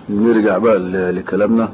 نرجع بقى ل- لكلامنا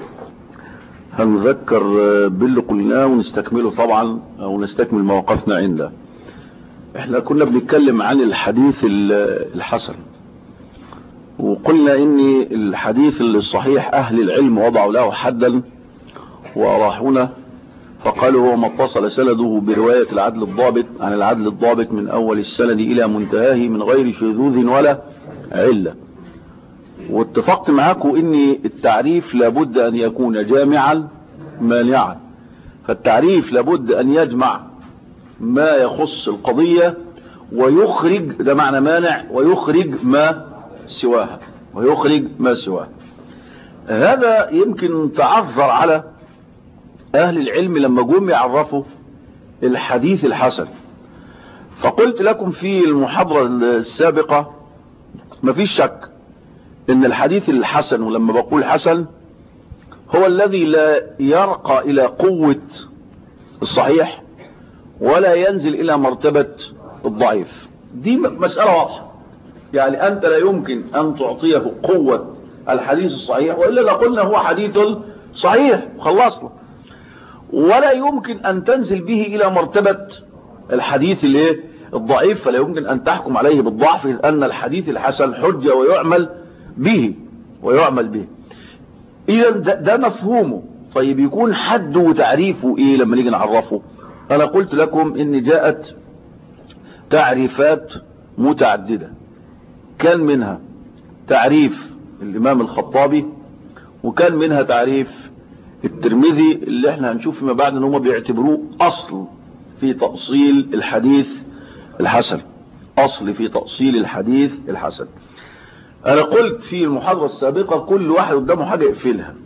هنذكر باللي قلناه ونستكمله طبعا او نستكمل مواقفنا عنده احنا كنا بنتكلم عن الحديث ال- الحسن وقلنا ان الحديث الصحيح اهل العلم وضعوا له حدا واراحونا فقالوا هو ما اتصل سنده برواية العدل الضابط عن العدل الضابط من اول السند الى منتهاه من غير شذوذ ولا علة واتفقت معاكم ان التعريف لابد ان يكون جامعا مانعا فالتعريف لابد ان يجمع ما يخص القضية ويخرج ده معنى مانع ويخرج ما سواها ويخرج ما سواها هذا يمكن تعذر على اهل العلم لما جم يعرفوا الحديث الحسن فقلت لكم في المحاضرة السابقة مفيش شك ان الحديث الحسن ولما بقول حسن هو الذي لا يرقى الى قوة الصحيح ولا ينزل الى مرتبة الضعيف دي مسألة واضحة يعني انت لا يمكن ان تعطيه قوة الحديث الصحيح وإلا لقلنا هو حديث صحيح خلصنا ولا يمكن ان تنزل به الى مرتبة الحديث الايه الضعيف فلا يمكن ان تحكم عليه بالضعف إذ ان الحديث الحسن حجة ويعمل به ويعمل به اذا ده, ده مفهومه طيب يكون حد وتعريفه ايه لما نيجي نعرفه انا قلت لكم ان جاءت تعريفات متعددة كان منها تعريف الامام الخطابي وكان منها تعريف الترمذي اللي احنا هنشوف فيما بعد ان هم بيعتبروه اصل في تأصيل الحديث الحسن اصل في تأصيل الحديث الحسن انا قلت في المحاضرة السابقة كل واحد قدامه حاجة يقفلها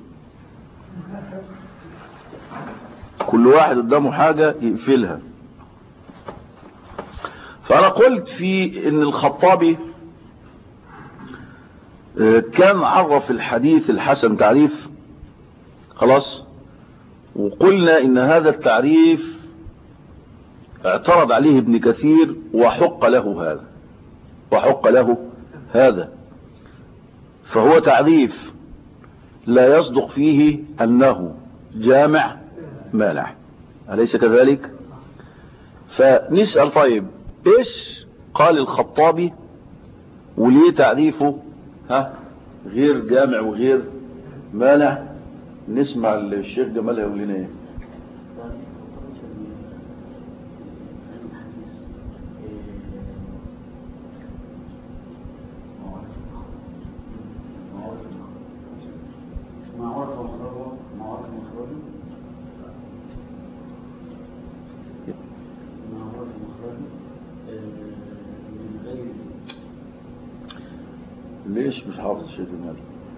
كل واحد قدامه حاجة يقفلها فانا قلت في ان الخطابي كان عرف الحديث الحسن تعريف خلاص وقلنا ان هذا التعريف اعترض عليه ابن كثير وحق له هذا وحق له هذا فهو تعريف لا يصدق فيه انه جامع مانع أليس كذلك فنسأل طيب ايش قال الخطابي وليه تعريفه ها غير جامع وغير مانع نسمع الشيخ جمال هيقول لنا ايه ليش مش حافظ الشيخ جمال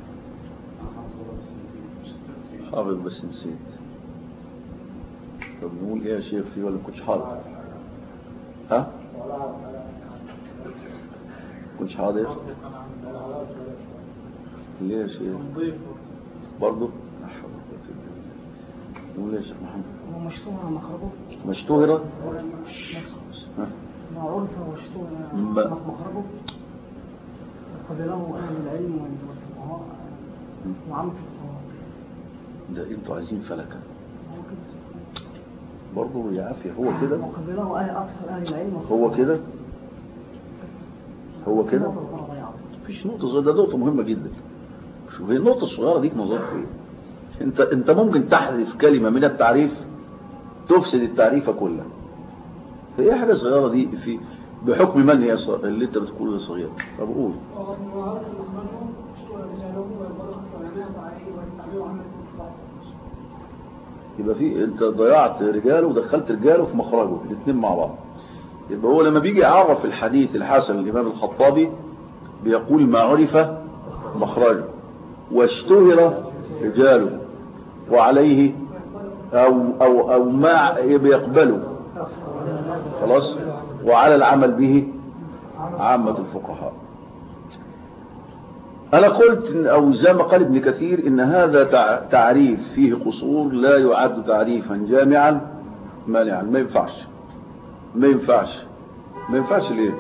حافظ بس نسيت طب نقول ايه يا شيخ فيه ولا كنتش حاضر ها كنتش حاضر ليه يا شيخ برضه نقول يا شيخ محمد هو مشتهر مخرجه مشتهرة ها معروف ومشتهر ما- مخرجه قبله أهل العلم والفقهاء وعامة الفقهاء ده انتوا عايزين فلكة هو كده برضه يا عافية هو كده وقبله أهل أكثر أهل العلم هو كده هو كده نقطة صغيرة ضيعت. مفيش نقطة صغيرة ده نقطة مهمة جدا شوف هي النقطة الصغيرة دي نظرها ايه انت انت ممكن تحذف كلمة من التعريف تفسد التعريف كله فايه حاجة صغيرة دي في بحكم من هي صغيرة اللي انت بتقوله ده صغيرة طب قول يبقى في انت ضيعت رجاله ودخلت رجاله في مخرجه الاثنين مع بعض يبقى هو لما بيجي يعرف الحديث الحسن الامام الخطابي بيقول ما عرف مخرجه واشتهر رجاله وعليه او او او ما بيقبله خلاص وعلى العمل به عامة الفقهاء انا قلت إن او زي ما قال ابن كثير ان هذا تع- تعريف فيه قصور لا يعد تعريفا جامعا مانعا ما ينفعش ما ينفعش ما ينفعش ليه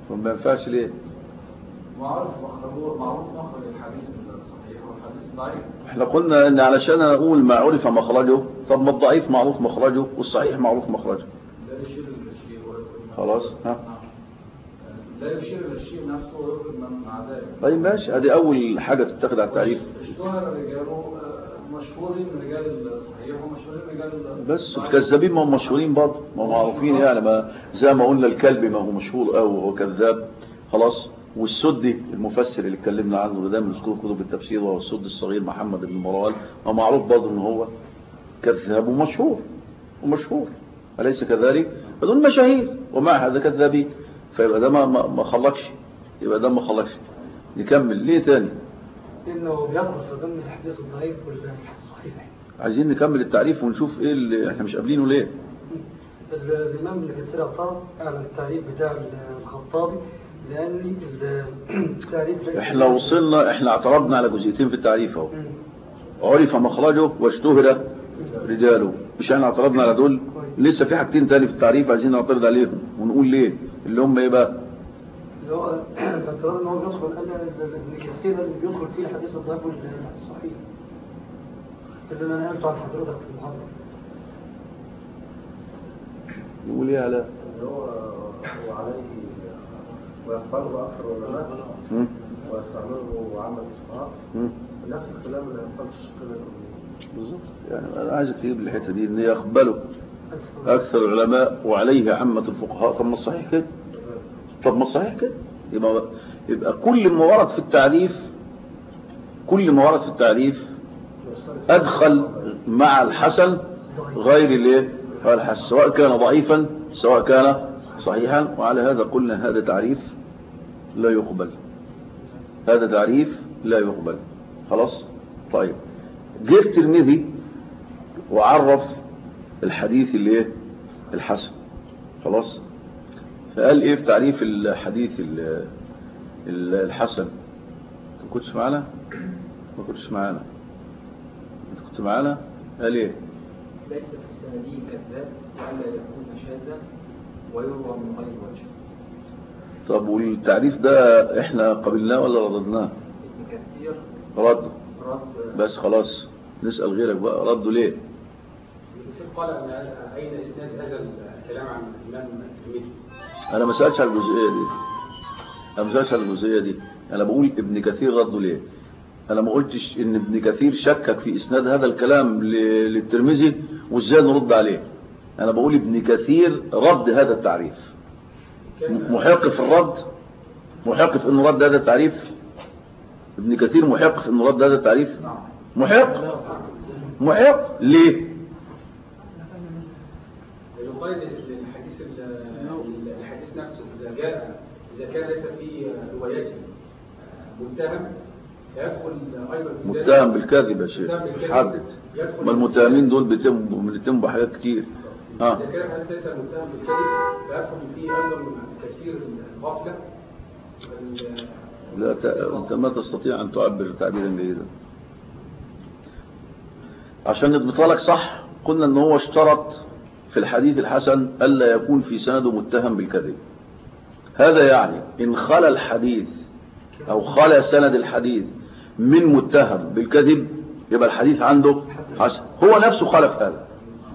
فما ينفعش ليه معروف مخرج معروف مخرج الحديث الصحيح والحديث الضعيف احنا قلنا ان علشان اقول ما عرف مخرجه طب ما الضعيف معروف مخرجه والصحيح معروف مخرجه لا يشير الى الشيء ويخرج من خلاص ها لا يشير الى الشيء نفسه ويخرج من عدائه طيب ماشي ادي اول حاجة تتخذ على التعريف اشتهر رجاله آه، مشهورين من رجال الصحيح ومشهورين من رجال بس الضعيف. الكذابين ما هم مشهورين برضه ما هم معروفين يعني ما زي ما قلنا الكلب ما هو مشهور او هو كذاب خلاص والسدي المفسر اللي اتكلمنا عنه ده دايما نذكره في كتب التفسير وهو السدي الصغير محمد بن مروان هو معروف برضه ان هو كذاب ومشهور ومشهور أليس كذلك فدول مشاهير ومع هذا كذابين فيبقى ده ما ما ما خلقش يبقى ده ما خلقش نكمل ليه تاني انه بيدخل في ضمن الحديث الضعيف والحديث الصحيح عايزين نكمل التعريف ونشوف ايه اللي احنا مش قابلينه ليه ال- الامام ابن كثير اعترض على التعريف بتاع الخطابي لان ال- التعريف ليس- احنا وصلنا احنا اعترضنا على جزئيتين في التعريف اهو مم. عرف مخرجه واشتهر رجاله مش احنا اعترضنا على دول لسه في حاجتين تاني في التعريف عايزين نعترض عليهم ونقول ليه اللي هم ايه بقى اللي هو باعتبار ان هو بيدخل قال ابن كثير اللي بيدخل فيه الحديث الضعيف والحديث الصحيح اللي انا نقلته عن حضرتك في المحاضره نقول ايه على اللي هو وعليه ويحفظه أكثر العلماء هم؟ ويستعمله عامة الفقهاء هم؟ نفس الكلام اللي ينطبقش كده الأمنية. بالظبط يعني انا عايزك تجيب لي الحته دي ان يقبله اكثر العلماء وعليه عامه الفقهاء طب ما الصحيح كده طب ما الصحيح كده يبقى يبقى كل ما ورد في التعريف كل ما ورد في التعريف ادخل مع الحسن غير الايه غير الحسن سواء كان ضعيفا سواء كان صحيحا وعلى هذا قلنا هذا تعريف لا يقبل هذا تعريف لا يقبل خلاص طيب جه الترمذي وعرف الحديث اللي ايه الحسن خلاص فقال ايه في تعريف الحديث ال- ال- الحسن انت ما كنتش معانا ما كنتش معانا انت كنت معانا قال ايه ليس في سنده كذاب والا يكون شاذا ويروى من غير وجه طب والتعريف ده احنا قبلناه ولا رددناه ابن كثير رد رد بس خلاص نسأل غيرك بقى ردوا ليه المسيح قال أن أين إسناد هذا الكلام عن الإمام الترمذي؟ انا ما سألتش على الجزئية دي انا ما سألتش على الجزئية دي انا بقول ابن كثير ردوا ليه انا ما قلتش ان ابن كثير شكك في اسناد هذا الكلام ل- للترمذي وازاي نرد عليه انا بقول ابن كثير رد هذا التعريف م- محق في الرد محق في انه رد هذا التعريف ابن كثير محق في انه رد هذا التعريف محق محق ليه يقال إن الحديث ال- الحديث نفسه إذا جاء إذا كان ليس في روايته متهم يدخل أيضا في ذلك- متهم بالكذب يا شيخ متهم بالكذب. حدد يدخل ما المتهمين دول بيتموا بيتموا بحاجات كتير ها إذا كان الحديث ليس متهم بالكذب فيدخل فيه أيضا كثير الغفلة وال- لا ت... انت ما تستطيع ان تعبر تعبيرا جيدا عشان نضبطها لك صح قلنا ان هو اشترط في الحديث الحسن الا يكون في سنده متهم بالكذب هذا يعني ان خلى الحديث او خلى سند الحديث من متهم بالكذب يبقى الحديث عنده حسن هو نفسه خلف هذا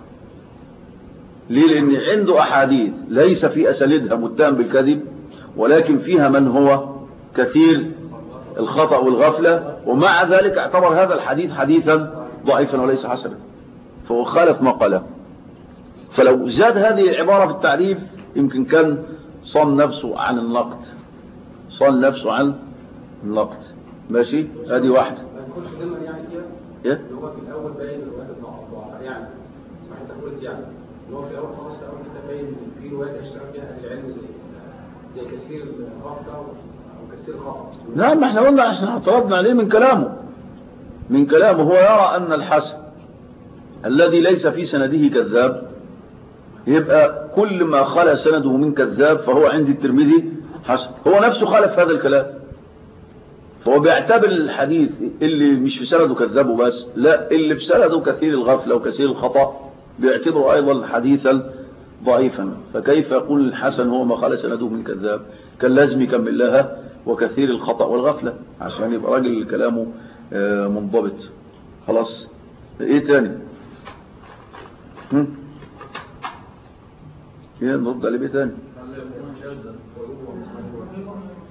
ليه لان عنده احاديث ليس في اسانيدها متهم بالكذب ولكن فيها من هو كثير الخطأ والغفلة ومع ذلك اعتبر هذا الحديث حديثا ضعيفا وليس حسنا فهو خالف ما قاله فلو زاد هذه العبارة في التعريف يمكن كان صان نفسه عن النقد صان نفسه عن النقد ماشي هذه واحدة ما يكونش ضمن يعني فيها ايه اللي هو في الأول باين روايات الضعفاء يعني اسمح انت قلت يعني اللي هو في الأول خلاص في الأول كده باين إن في روايات اشتغل فيها أهل العلم زي زي كثير الغفلة أو كثير الخطأ نعم ما احنا قلنا احنا اعترضنا عليه من كلامه من كلامه هو يرى ان الحسن الذي ليس في سنده كذاب يبقى كل ما خلى سنده من كذاب فهو عند الترمذي حسن هو نفسه خالف هذا الكلام فهو بيعتبر الحديث اللي مش في سنده كذاب وبس لا اللي في سنده كثير الغفلة وكثير الخطأ بيعتبره ايضا حديثا ضعيفا فكيف يقول الحسن هو ما قال سنده من كذاب كان لازم يكمل لها وكثير الخطأ والغفلة عشان يبقى راجل كلامه آه، منضبط خلاص ايه تاني هم؟ ايه نرد عليه بيه تاني هل يكون شاذا ويروى من غير وجه؟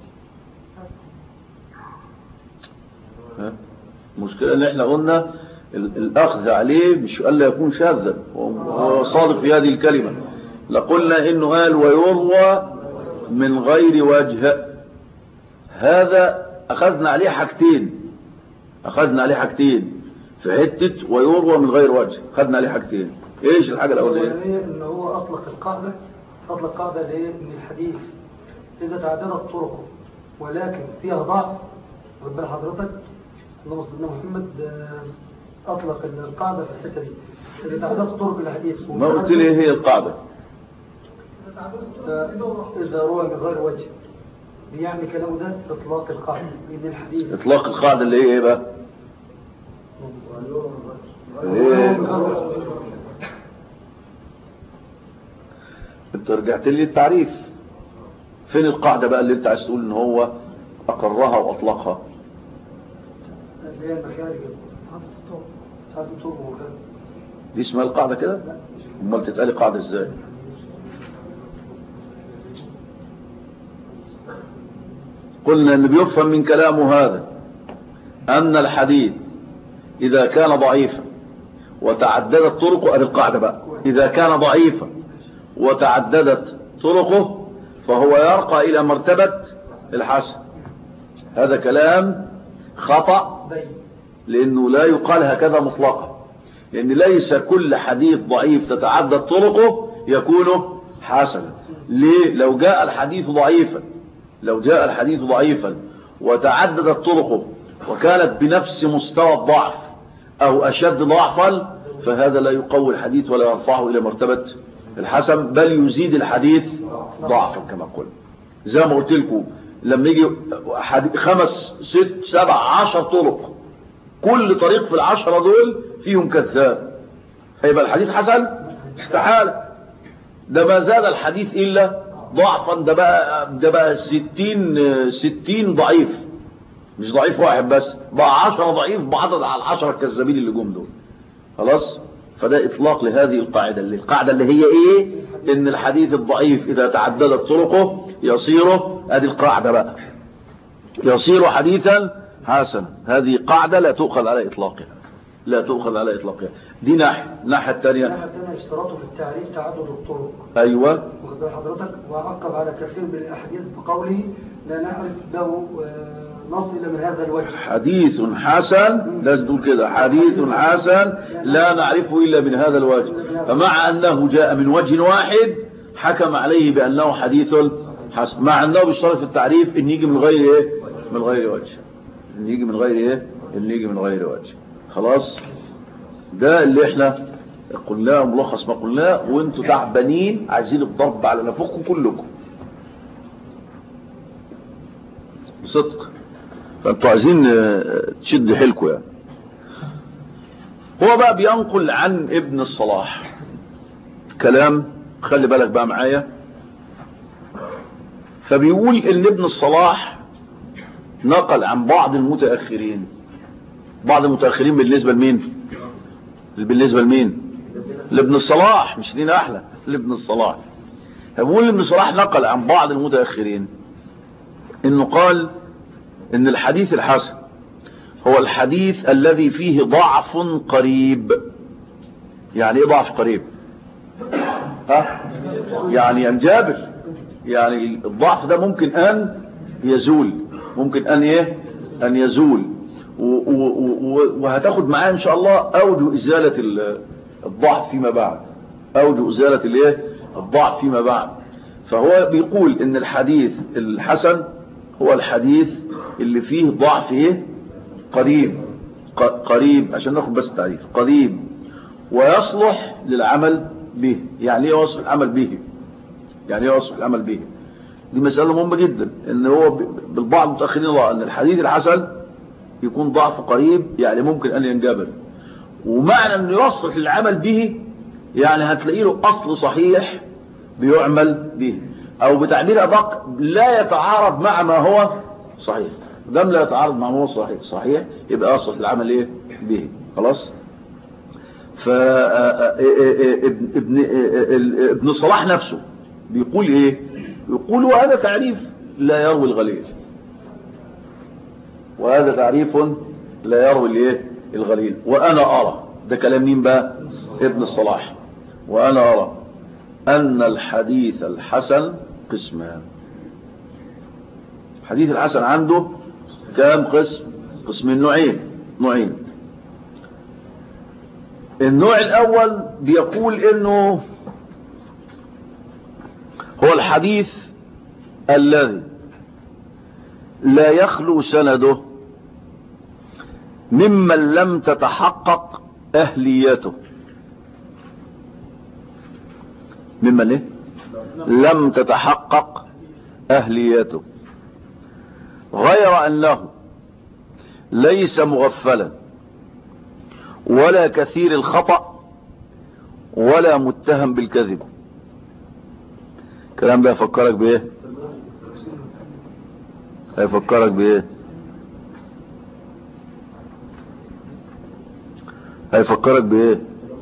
ها؟ المشكلة ان احنا قلنا ال- الاخذ عليه مش قال لا يكون شاذا هو هو صادق في هذه الكلمة لقلنا انه قال ويروى من غير وجه هذا اخذنا عليه حاجتين اخذنا عليه حاجتين في حتة ويروى من غير وجه اخذنا عليه حاجتين ايش الحاجة الاولانية الأولانية إن هو أطلق القاعدة أطلق قاعدة اللي هي إن الحديث إذا تعددت طرقه ولكن فيها ضعف واخد بال حضرتك اللهم صل على محمد آه، أطلق القاعدة في الحتة دي إذا تعددت طرق الحديث ما قلت لي ايه هي القاعدة إذا روى من غير وجه بيعني كلامه ده إطلاق القاعدة لأن الحديث اطلاق القاعدة اللي هي ايه بقى ايه انت رجعت لي التعريف فين القاعدة بقى اللي انت عايز تقول ان هو اقرها واطلقها اللي هي المخارج ساعات الطرق وكده دي اسمها القاعدة كده امال تتقالي قاعدة ازاي قلنا ان بيفهم من كلامه هذا ان الحديث اذا كان ضعيفا وتعددت طرقه ادي القاعدة بقى اذا كان ضعيفا وتعددت طرقه فهو يرقى الى مرتبة الحسن هذا كلام خطأ بين لأنه لا يقال هكذا مطلقا لأن ليس كل حديث ضعيف تتعدد طرقه يكون حسنا ليه لو جاء الحديث ضعيفا لو جاء الحديث ضعيفا وتعددت طرقه وكانت بنفس مستوى الضعف أو أشد ضعفا فهذا لا يقوي الحديث ولا يرفعه إلى مرتبة الحسن بل يزيد الحديث ضعفا كما قلنا زي ما قلت لكم لما يجي حديث خمس ست سبع عشر طرق كل طريق في العشرة دول فيهم كذاب هيبقى الحديث حسن استحالة ده ما زاد الحديث إلا ضعفا ده بقى ده بقى ستين ستين ضعيف مش ضعيف واحد بس بقى عشرة ضعيف بعدد على العشرة الكذابين اللي جم دول خلاص فده إطلاق لهذه القاعدة اللي القاعدة اللي هي إيه إن الحديث الضعيف إذا تعددت طرقه يصير ادي القاعدة بقى يصير حديثا حسنا هذه قاعدة لا تؤخذ على إطلاقها لا تؤخذ على إطلاقها دي ناحية الناحية الثانية الناحية الثانية اشتراطه في التعريف تعدد الطرق أيوة واخد بال حضرتك وعقب على كثير من الأحاديث بقوله لا نعرف له آه، نص إلا من هذا الوجه حديث حسن لازم تقول كده حديث حسن لا نعرفه إلا من هذا الوجه فمع أنه جاء من وجه واحد حكم عليه بأنه حديث حسن مع أنه بيشترط في التعريف إن يجي من غير إيه من غير وجه إن يجي من غير إيه إن يجي من غير وجه خلاص ده اللي احنا قلناه ملخص ما قلناه وانتوا تعبانين عايزين الضرب على نفوقكم كلكم بصدق فانتوا عايزين آه، تشد حيلكم يعني هو بقى بينقل عن ابن الصلاح كلام خلي بالك بقى معايا فبيقول ان ابن الصلاح نقل عن بعض المتأخرين بعض المتأخرين بالنسبة لمين بالنسبة لمين لابن الصلاح مش لينا احلى لابن الصلاح فبيقول ابن الصلاح نقل عن بعض المتأخرين انه قال ان الحديث الحسن هو الحديث الذي فيه ضعف قريب يعني ايه ضعف قريب ها يعني ينجابر يعني الضعف ده ممكن ان يزول ممكن ان ايه ان يزول و- و- و- وهتاخد معاه ان شاء الله اوجه ازالة ال- الضعف فيما بعد اوجه ازالة الايه الضعف فيما بعد فهو بيقول ان الحديث الحسن هو الحديث اللي فيه ضعف ايه قريب ق- قريب عشان ناخد بس التعريف قريب ويصلح للعمل به يعني ايه يصلح العمل به يعني ايه يصلح العمل به دي مسألة مهمة جدا ان هو ب- بالبعض المتأخرين الله ان الحديث الحسن يكون ضعف قريب يعني ممكن ان ينجبر ومعنى انه يصلح للعمل به يعني هتلاقي له اصل صحيح بيعمل به او بتعبير ادق لا يتعارض مع ما هو صحيح دام لا يتعارض مع ما هو صحيح صحيح يبقى اصل العمل ايه به خلاص ف ابن ابن ابن صلاح نفسه بيقول ايه يقول وهذا تعريف لا يروي الغليل وهذا تعريف لا يروي الايه الغليل وانا ارى ده كلام مين بقى ابن الصلاح وانا ارى ان الحديث الحسن قسمان الحديث الحسن عنده كام قسم قسمين نوعين نوعين النوع الاول بيقول انه هو الحديث الذي لا يخلو سنده ممن لم تتحقق اهليته ممن ايه لم تتحقق اهليته غير انه ليس مغفلا ولا كثير الخطأ ولا متهم بالكذب الكلام ده يفكرك بايه هيفكرك بايه هيفكرك بايه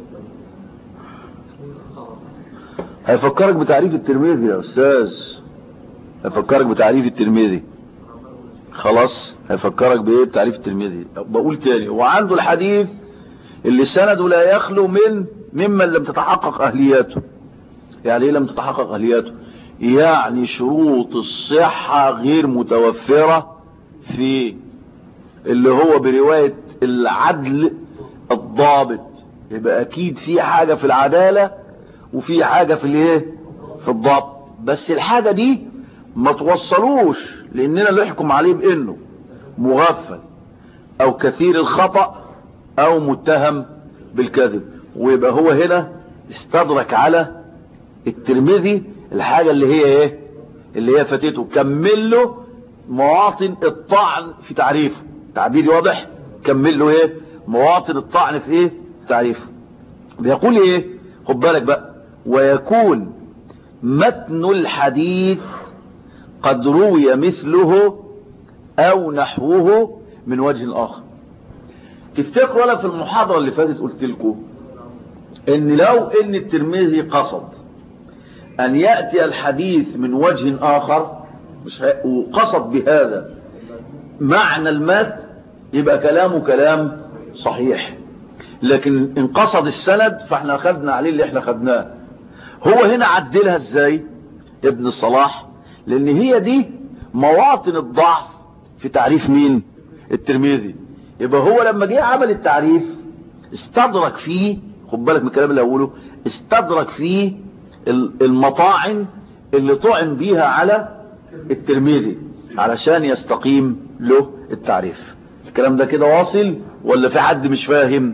هيفكرك بتعريف الترمذي يا استاذ هيفكرك بتعريف الترمذي خلاص هيفكرك بايه بتعريف الترمذي بقول تاني هو عنده الحديث اللي سنده لا يخلو من ممن لم تتحقق اهلياته يعني ايه لم تتحقق اهلياته يعني شروط الصحة غير متوفرة في اللي هو برواية العدل الضابط يبقى اكيد في حاجة في العدالة وفي حاجة في الايه في الضبط بس الحاجة دي ما توصلوش لاننا نحكم عليه بانه مغفل او كثير الخطأ او متهم بالكذب ويبقى هو هنا استدرك على الترمذي الحاجة اللي هي ايه اللي هي فاتته كمل له مواطن الطعن في تعريفه تعبيري واضح كمل له ايه مواطن الطعن في ايه في تعريفه بيقول ايه خد بالك بقى ويكون متن الحديث قد روي مثله او نحوه من وجه اخر تفتكروا انا في المحاضرة اللي فاتت قلت لكم ان لو ان الترمذي قصد ان يأتي الحديث من وجه اخر مش وقصد بهذا معنى المات يبقى كلامه كلام صحيح لكن ان قصد السند فاحنا اخذنا عليه اللي احنا خدناه هو هنا عدلها ازاي ابن الصلاح لان هي دي مواطن الضعف في تعريف مين الترمذي يبقى هو لما جه عمل التعريف استدرك فيه خد بالك من الكلام اللي هقوله استدرك فيه المطاعن اللي طعن بيها على الترمذي علشان يستقيم له التعريف الكلام ده كده واصل ولا في حد مش فاهم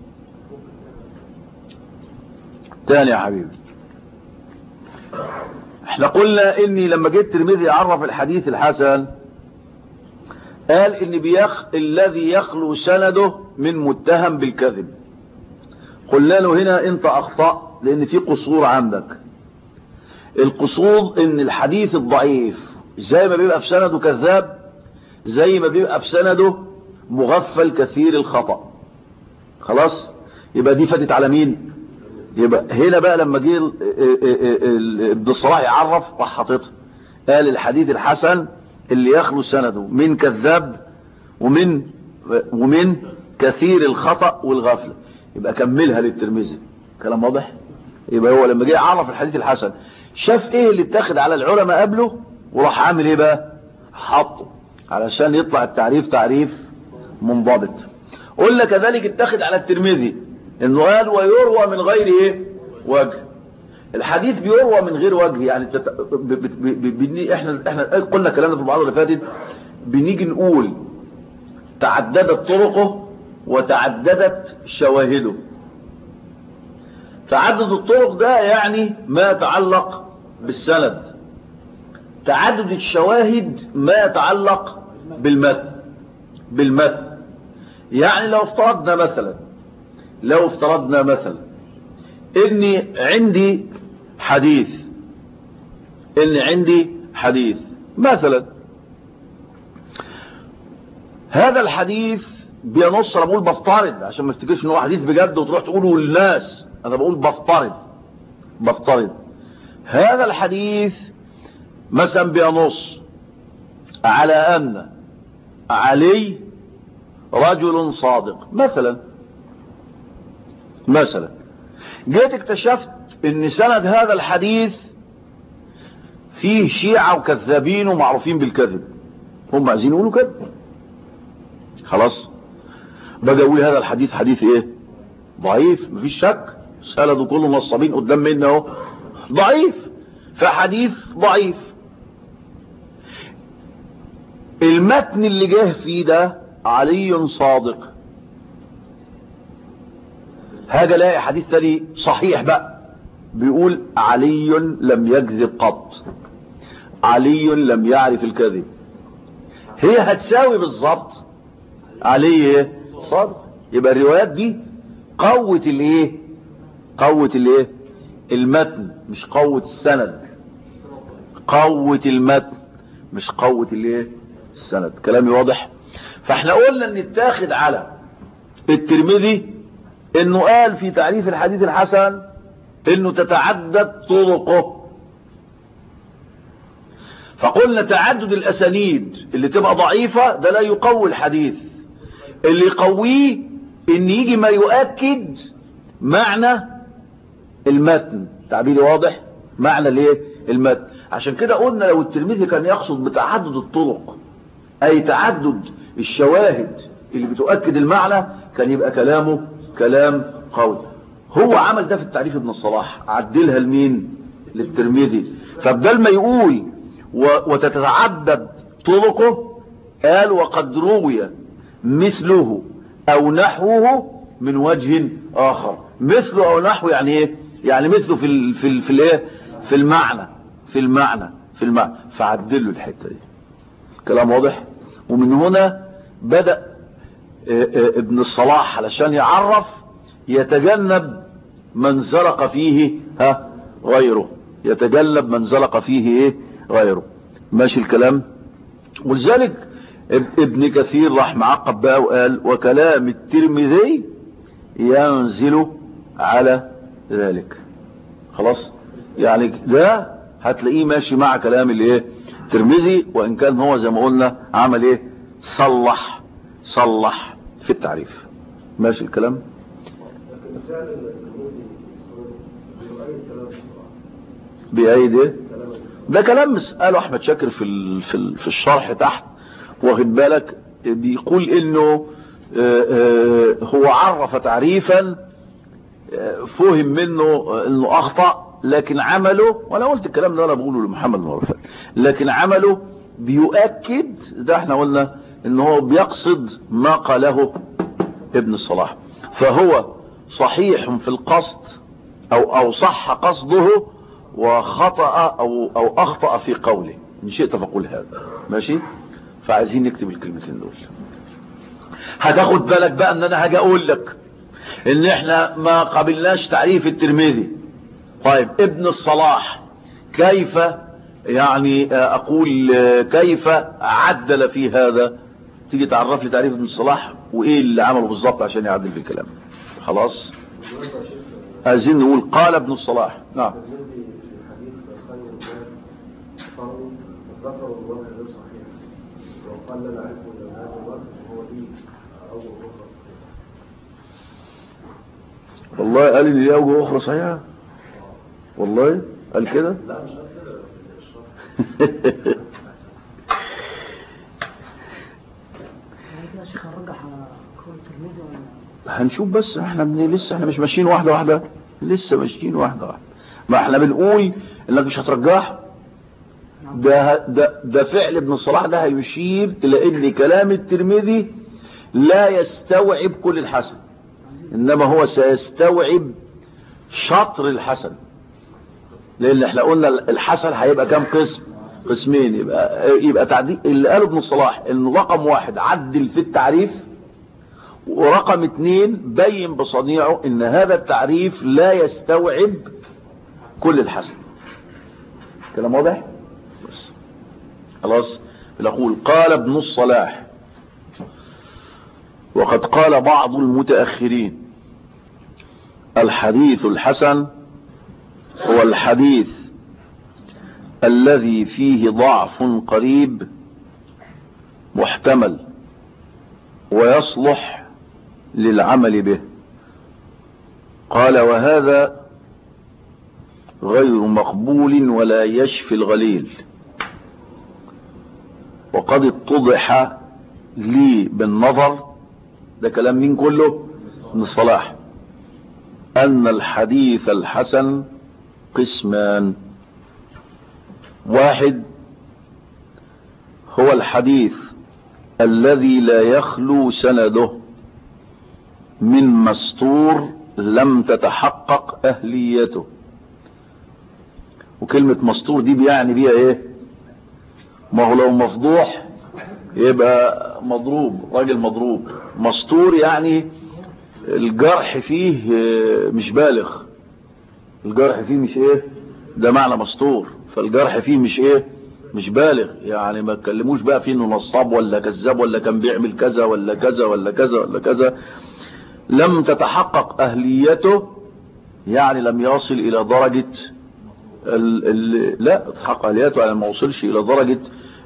تاني يا حبيبي احنا قلنا اني لما جيت الترمذي يعرف الحديث الحسن قال ان بيخ الذي يخلو سنده من متهم بالكذب قلنا له هنا انت اخطأ لان في قصور عندك القصور ان الحديث الضعيف زي ما بيبقى في سنده كذاب زي ما بيبقى في سنده مغفل كثير الخطأ خلاص يبقى دي فاتت على مين يبقى هنا بقى لما جه ابن الصلاح يعرف راح حاططها قال الحديث الحسن اللي يخلو سنده من كذاب ومن ومن كثير الخطأ والغفلة يبقى كملها للترمذي كلام واضح يبقى هو لما جه يعرف الحديث الحسن شاف ايه اللي اتاخد على العلماء قبله وراح عامل ايه بقى حطه علشان يطلع التعريف تعريف منضبط قلنا كذلك اتاخد على الترمذي انه قال ويروى من غير ايه وجه الحديث بيروى من غير وجه يعني تت... ب... ب... ب... ب... احنا احنا قلنا كلامنا في المحاضره اللي فاتت بنيجي نقول تعددت طرقه وتعددت شواهده تعدد الطرق ده يعني ما يتعلق بالسند تعدد الشواهد ما يتعلق بالمتن بالمتن يعني لو افترضنا مثلا لو افترضنا مثلا اني عندي حديث ان عندي حديث مثلا هذا الحديث بينص انا بقول بفترض عشان ما تفتكرش ان هو حديث بجد وتروح تقوله للناس انا بقول بفترض بفترض هذا الحديث مثلا بينص على ان علي رجل صادق مثلا مثلا جيت اكتشفت ان سند هذا الحديث فيه شيعة وكذابين ومعروفين بالكذب هم عايزين يقولوا كده خلاص بقى اقول هذا الحديث حديث ايه ضعيف مفيش شك سنده كله نصابين قدام منه اهو ضعيف فحديث ضعيف المتن اللي جه فيه ده علي صادق هذا لاقي حديث تاني صحيح بقى بيقول علي لم يكذب قط علي لم يعرف الكذب هي هتساوي بالظبط علي ايه صادق يبقى الروايات دي قوة الايه قوة الايه المتن مش قوة السند قوة المتن مش قوة الايه السند كلامي واضح فاحنا قلنا ان اتاخد على الترمذي انه قال في تعريف الحديث الحسن انه تتعدد طرقه فقلنا تعدد الاسانيد اللي تبقى ضعيفة ده لا يقوي الحديث اللي يقويه ان يجي ما يؤكد معنى المتن تعبيري واضح معنى الايه المتن عشان كده قلنا لو الترمذي كان يقصد بتعدد الطرق اي تعدد الشواهد اللي بتؤكد المعنى كان يبقى كلامه كلام قوي هو عمل ده في التعريف ابن الصلاح عدلها لمين للترمذي فبدل ما يقول وتتعدد طرقه قال وقد روي مثله او نحوه من وجه اخر مثله او نحوه يعني ايه يعني مثله في ال في ال في الايه في المعنى في المعنى في المعنى فعدلوا الحته دي كلام واضح ومن هنا بدأ ابن الصلاح علشان يعرف يتجنب من زرق فيه ها غيره يتجنب من زرق فيه ايه غيره ماشي الكلام ولذلك ابن كثير راح معقب بقى وقال وكلام الترمذي ينزل على ذلك خلاص يعني ده هتلاقيه ماشي مع كلام الايه الترمذي وان كان هو زي ما قلنا عمل ايه صلح صلح في التعريف ماشي الكلام لكن فعلا الترمذي بيؤيد كلام الصراحة بأيد ايه كلام ده كلام قاله احمد شاكر في ال- في ال- في الشرح تحت واخد بالك بيقول انه آه، آه، هو عرف تعريفا آه، فهم منه آه، انه اخطا لكن عمله وانا قلت الكلام ده انا بقوله لمحمد بن عرفان لكن عمله بيؤكد ده احنا قلنا ان هو بيقصد ما قاله ابن الصلاح فهو صحيح في القصد او او صح قصده وخطأ او او اخطأ في قوله ان شئت فقل هذا ماشي فعايزين نكتب الكلمتين دول هتاخد بالك بقى ان انا هاجي اقول لك ان احنا ما قبلناش تعريف الترمذي طيب ابن الصلاح كيف يعني اقول كيف عدل في هذا تيجي تعرف لي تعريف ابن الصلاح وايه اللي عمله بالظبط عشان يعدل في الكلام خلاص عايزين نقول قال ابن الصلاح نعم الترمذي في حديث خير الناس قالوا ذكروا الوجه غير صحيح وقال لا نعرفه الا من هذا الوجه وهو لي او اخرى صحيح والله قال لي ليه اوجه اخرى صحيحه والله قال كده لا مش قال كده في الشرح يعني كده يا شيخ هنرجح قول الترمذي ولا هنشوف بس احنا من لسه احنا مش ماشيين واحده واحده لسه ماشيين واحده واحده ما احنا بنقول انك مش هترجحه ده ده ده فعل ابن الصلاح ده هيشير الى ان كلام الترمذي لا يستوعب كل الحسن انما هو سيستوعب شطر الحسن لان احنا قلنا الحسن هيبقى كام قسم قسمين يبقى يبقى تعديل اللي قاله ابن الصلاح انه رقم واحد عدل في التعريف ورقم اتنين بين بصنيعه ان هذا التعريف لا يستوعب كل الحسن كلام واضح بس خلاص نقول قال ابن الصلاح وقد قال بعض المتأخرين الحديث الحسن هو الحديث الذي فيه ضعف قريب محتمل ويصلح للعمل به قال وهذا غير مقبول ولا يشفي الغليل وقد اتضح لي بالنظر ده كلام مين كله من الصلاح أن الحديث الحسن قسمان واحد هو الحديث الذي لا يخلو سنده من مستور لم تتحقق أهليته وكلمة مستور دي بيعني بيها ايه ما هو لو مفضوح يبقى مضروب راجل مضروب مستور يعني الجرح فيه مش بالغ الجرح فيه مش ايه ده معنى مستور فالجرح فيه مش ايه مش بالغ يعني ما تكلموش بقى فيه انه نصاب ولا كذاب ولا كان بيعمل كذا ولا كذا ولا كذا ولا كذا لم تتحقق اهليته يعني لم يصل الى درجة ال ال لا تحقق اهليته يعني ما وصلش الى درجة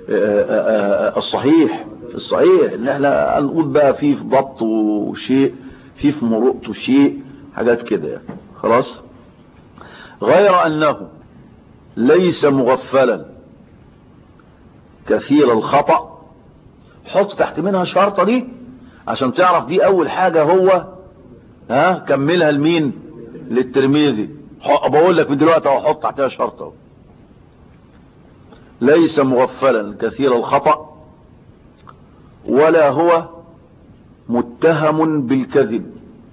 الصحيح الصحيح ان احنا هنقول بقى فيه في ضبط وشيء فيه في مرؤته شيء حاجات كده يعني خلاص غير انه ليس مغفلا كثير الخطأ حط تحت منها شرطة دي عشان تعرف دي اول حاجة هو ها كملها لمين للترمذي بقول لك من دلوقتي اهو حط تحتها شرطة ليس مغفلا كثير الخطأ ولا هو متهم بالكذب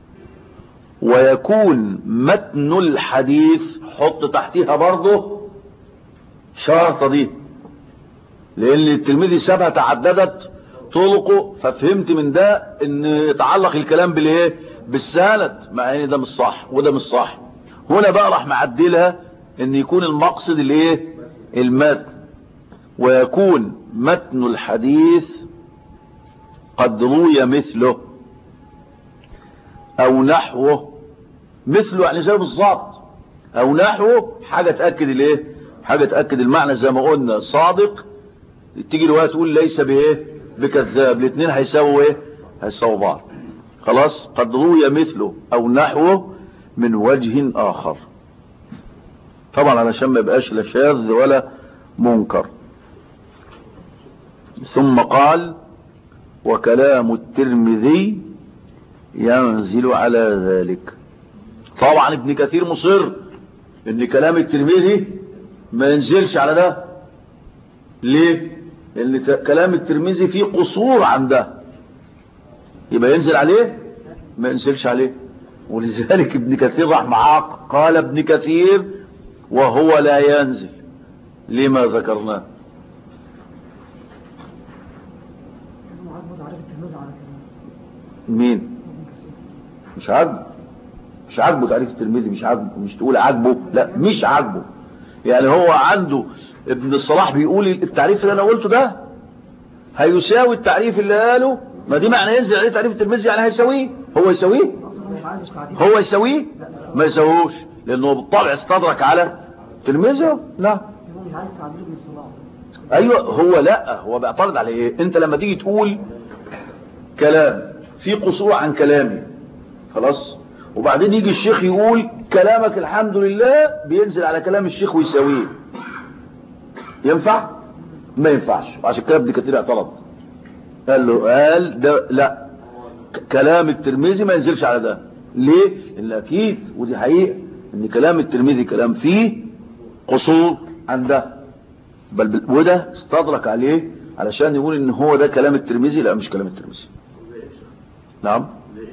ويكون متن الحديث حط تحتها برضه شرطة دي لان التلميذ سابها تعددت طرقه ففهمت من ده ان يتعلق الكلام بالايه بالسند مع ان ده مش صح وده مش صح هنا بقى راح معدلها ان يكون المقصد الايه المتن ويكون متن الحديث قد روي مثله او نحوه مثله يعني زي بالظبط او نحوه حاجة تأكد الايه حاجة تأكد المعنى زي ما قلنا صادق تيجي الوقت تقول ليس بايه بكذاب الاثنين هيساووا ايه هيساووا بعض خلاص قد روي مثله او نحوه من وجه اخر طبعا علشان ما يبقاش لا شاذ ولا منكر ثم قال وكلام الترمذي ينزل على ذلك طبعا ابن كثير مصر ان كلام الترمذي ما ينزلش على ده ليه لان كلام الترمذي فيه قصور عن ده يبقى ينزل عليه ما ينزلش عليه ولذلك ابن كثير راح معاه قال ابن كثير وهو لا ينزل لما ذكرناه مين مش عاجبه مش عاجبه تعريف الترمذي مش عاجبه مش تقول عاجبه لا مش عاجبه يعني هو عنده ابن الصلاح بيقول التعريف اللي انا قلته ده هيساوي التعريف اللي قاله ما دي معنى ينزل عليه تعريف الترمذي يعني هيساويه هو يساويه هو يساويه ما يساويهوش لانه بالطبع استدرك على الترمذي لا ايوه هو لا هو بيعترض على ايه انت لما تيجي تقول كلام في قصور عن كلامي خلاص وبعدين يجي الشيخ يقول كلامك الحمد لله بينزل على كلام الشيخ ويساويه ينفع ما ينفعش وعشان كده ابن كثير اعترض قال له قال ده لا كلام الترمذي ما ينزلش على ده ليه لان اكيد ودي حقيقه ان كلام الترمذي كلام فيه قصور عن ده بل وده استدرك عليه علشان يقول ان هو ده كلام الترمذي لا مش كلام الترمذي نعم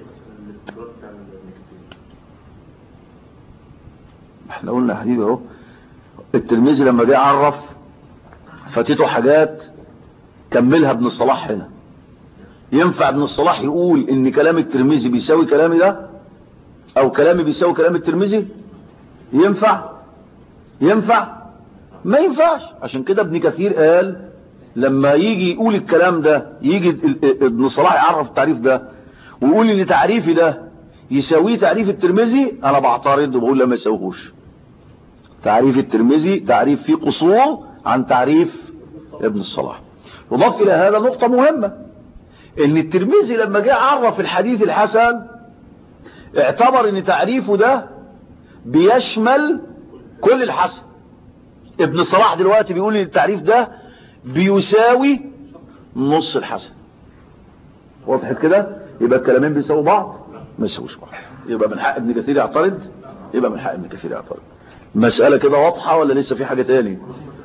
احنا قلنا يا حبيبي اهو الترمذي لما جه عرف فاتته حاجات كملها ابن الصلاح هنا ينفع ابن الصلاح يقول ان كلام الترمذي بيساوي كلامي ده او كلامي بيساوي كلام الترمذي ينفع ينفع ما ينفعش عشان كده ابن كثير قال لما يجي يقول الكلام ده يجي ال- ال- ابن صلاح يعرف التعريف ده ويقول ان تعريفي ده يساويه تعريف الترمذي انا بعترض وبقول لا ما يساويهوش تعريف الترمذي تعريف فيه قصور عن تعريف ابن الصلاح وضاف الى هذا نقطة مهمة ان الترمذي لما جاء عرف الحديث الحسن اعتبر ان تعريفه ده بيشمل كل الحسن ابن صلاح دلوقتي بيقول ان التعريف ده بيساوي نص الحسن وضحت كده يبقى الكلامين بيساووا بعض ما يساووش بعض يبقى من حق ابن كثير يعترض يبقى من حق ابن كثير يعترض مسألة كده واضحة ولا لسه في حاجة تاني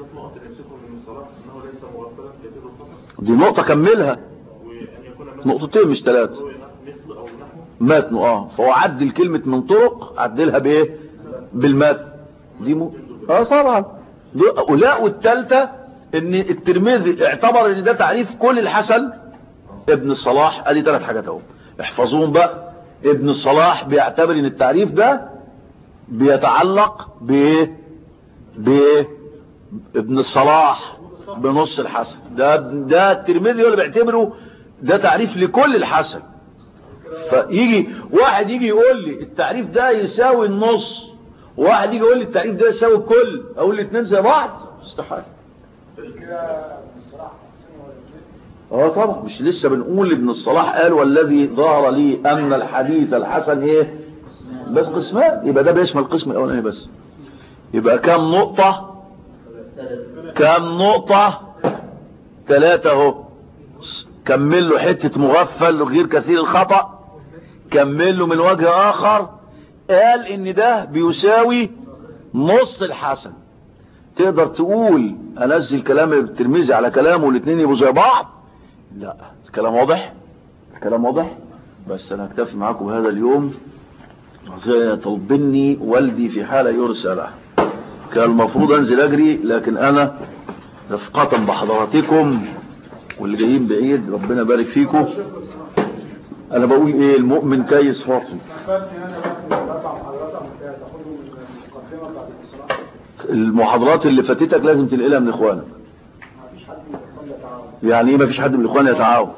دي نقطة كملها نقطتين مش ثلاثة متن اه فهو عدل كلمة من طرق عدلها بايه بالمتن دي م... اه طبعا دي- ولا والثالثة ان الترمذي اعتبر ان ده تعريف كل الحسن ابن الصلاح ادي ثلاث حاجات اهو احفظوهم بقى ابن الصلاح بيعتبر ان التعريف ده بيتعلق بايه بايه ابن الصلاح بنص الحسن ده ده الترمذي هو اللي بيعتبره ده تعريف لكل الحسن فيجي واحد يجي يقول لي التعريف ده يساوي النص واحد يجي يقول لي التعريف ده يساوي الكل اقول الاثنين زي بعض استحاله اه طبعا مش لسه بنقول ابن الصلاح قال والذي ظهر لي ان الحديث الحسن ايه بس قسمان يبقى ده بيشمل القسم الاولاني بس يبقى كام نقطة كام نقطة ثلاثة اهو كمل له حتة مغفل وغير كثير الخطأ كمل له من وجه اخر قال ان ده بيساوي نص الحسن تقدر تقول انزل كلام الترمذي على كلامه والاثنين يبقوا زي بعض لا الكلام واضح الكلام واضح بس انا اكتفي معاكم هذا اليوم زي طلبني والدي في حالة يرسى له كان المفروض انزل اجري لكن انا رفقة بحضراتكم واللي جايين بعيد ربنا يبارك فيكم انا بقول ايه المؤمن كيس فاطم المحاضرات اللي فاتتك لازم تنقلها من اخوانك يعني ايه مفيش حد من الاخوان يتعاون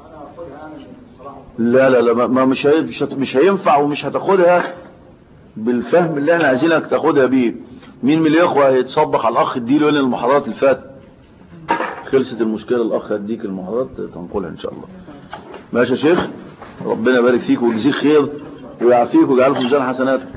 لا لا لا ما- ما مش هي- مش هت- مش هينفع ومش هتاخدها بالفهم اللي احنا عايزينك تاخدها بيه مين من الاخوه هيتصبح على الاخ اديله هنا المحاضرات اللي فاتت خلصت المشكله الاخ هديك المحاضرات تنقلها ان شاء الله ماشي يا شيخ ربنا يبارك فيك ويجزيك خير ويعافيك ويجعله في ميزان حسناتك